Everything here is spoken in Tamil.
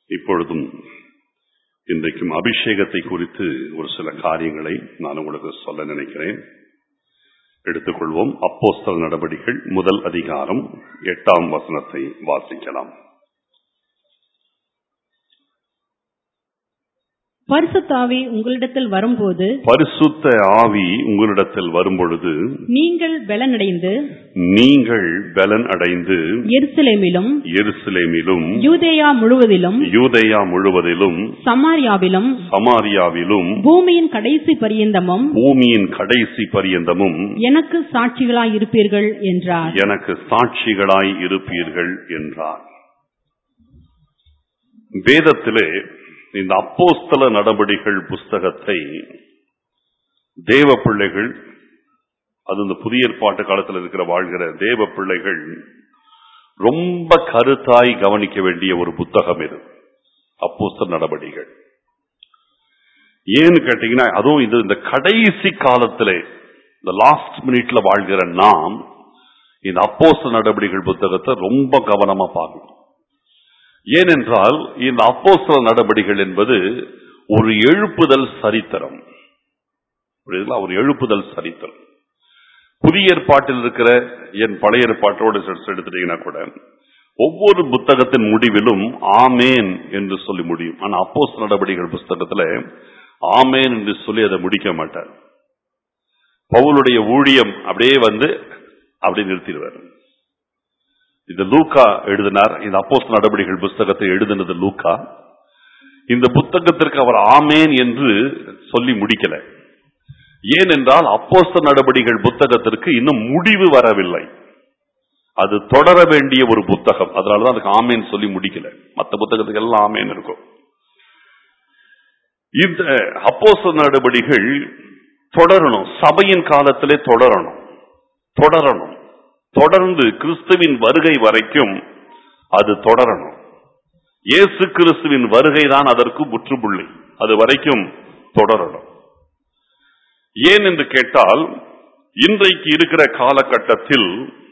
இப்பொழுதும் இன்றைக்கும் அபிஷேகத்தை குறித்து ஒரு சில காரியங்களை நான் உங்களுக்கு சொல்ல நினைக்கிறேன் எடுத்துக்கொள்வோம் அப்போஸ்தல நடவடிக்கைகள் முதல் அதிகாரம் எட்டாம் வசனத்தை வாசிக்கலாம் பரிசுத்தாவி உங்களிடத்தில் வரும்போது பரிசுத்த ஆவி உங்களிடத்தில் வரும்பொழுது நீங்கள் பலனடைந்து நீங்கள் பலன் அடைந்து எருசலேமிலும் எருசலேமிலும் யூதேயா முழுவதிலும் யூதேயா முழுவதிலும் சமாரியாவிலும் சமாரியாவிலும் பூமியின் கடைசி பரியந்தமும் பூமியின் கடைசி பரியந்தமும் எனக்கு சாட்சிகளாய் இருப்பீர்கள் என்றார் எனக்கு சாட்சிகளாய் இருப்பீர்கள் என்றார் வேதத்திலே இந்த அப்போஸ்தல நடபடிகள் புஸ்தகத்தை தேவ பிள்ளைகள் அது இந்த புதிய ஏற்பாட்டு காலத்தில் இருக்கிற வாழ்கிற தேவ பிள்ளைகள் ரொம்ப கருத்தாய் கவனிக்க வேண்டிய ஒரு புத்தகம் இது அப்போஸ்தல நடபடிகள் ஏன்னு கேட்டீங்கன்னா அதுவும் இது இந்த கடைசி காலத்திலே இந்த லாஸ்ட் மினிட்ல வாழ்கிற நாம் இந்த அப்போஸ்தல நடபடிகள் புத்தகத்தை ரொம்ப கவனமா பார்க்கணும் ஏனென்றால் இந்த அப்போஸ்தல நடபடிகள் என்பது ஒரு எழுப்புதல் சரித்திரம் புரியுதுங்களா? ஒரு எழுப்புதல் சரித்திரம் புதிய ஏற்பாட்டில் இருக்கிற என் பழைய ஏற்பாட்டோடு சேர்த்து எடுத்துட்டீங்கன்னா கூட ஒவ்வொரு புத்தகத்தின் முடிவிலும் ஆமேன் என்று சொல்லி முடியும் ஆனா அப்போஸ்தல நடபடிகள் புஸ்தகத்துல ஆமேன் என்று சொல்லி அதை முடிக்க மாட்டார் பவுலுடைய ஊழியம் அப்படியே வந்து அப்படி நிறுத்திடுவார் இந்த லூக்கா எழுதினார் இந்த அப்போஸ் நடவடிக்கைகள் புஸ்தகத்தை எழுதினது லூக்கா இந்த புத்தகத்திற்கு அவர் ஆமேன் என்று சொல்லி முடிக்கல ஏனென்றால் அப்போஸ்த நடவடிக்கைகள் புத்தகத்திற்கு இன்னும் முடிவு வரவில்லை அது தொடர வேண்டிய ஒரு புத்தகம் அதனாலதான் அதுக்கு ஆமேன் சொல்லி முடிக்கல மற்ற புத்தகத்துக்கு எல்லாம் ஆமேன் இருக்கும் இந்த அப்போஸ்த நடவடிக்கைகள் தொடரணும் சபையின் காலத்திலே தொடரணும் தொடரணும் தொடர்ந்து கிறிஸ்துவின் வருகை வரைக்கும் அது தொடரணும் இயேசு கிறிஸ்துவின் வருகை தான் அதற்கு முற்றுப்புள்ளி அது வரைக்கும் தொடரணும் ஏன் என்று கேட்டால் இன்றைக்கு இருக்கிற காலகட்டத்தில்